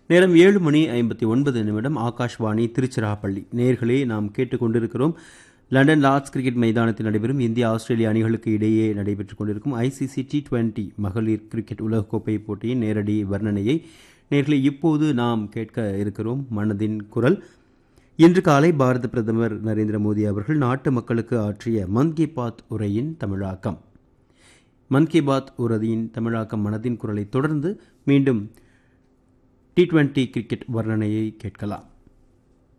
நேரம் ஏழு மணி ஐம்பத்தி ஒன்பது நிமிடம் ஆகாஷ்வாணி திருச்சிராப்பள்ளி நேர்களே நாம் கேட்டுக்கொண்டிருக்கிறோம் லண்டன் லார்ட்ஸ் கிரிக்கெட் மைதானத்தில் நடைபெறும் இந்தியா ஆஸ்திரேலிய அணிகளுக்கு இடையே நடைபெற்றுக் கொண்டிருக்கும் ஐசிசி டி டுவெண்டி மகளிர் கிரிக்கெட் உலகக்கோப்பை போட்டியின் நேரடி வர்ணனையை நேர்களை இப்போது நாம் கேட்க இருக்கிறோம் மனதின் குரல் இன்று காலை பாரத பிரதமர் நரேந்திர மோடி அவர்கள் நாட்டு மக்களுக்கு ஆற்றிய மன் கி பாத் உரையின் தமிழாக்கம் மன் கி பாத் உரையின் தமிழாக்கம் மனதின் குரலை தொடர்ந்து மீண்டும் டி டுவெண்டி கிரிக்கெட் வர்ணனையை கேட்கலாம்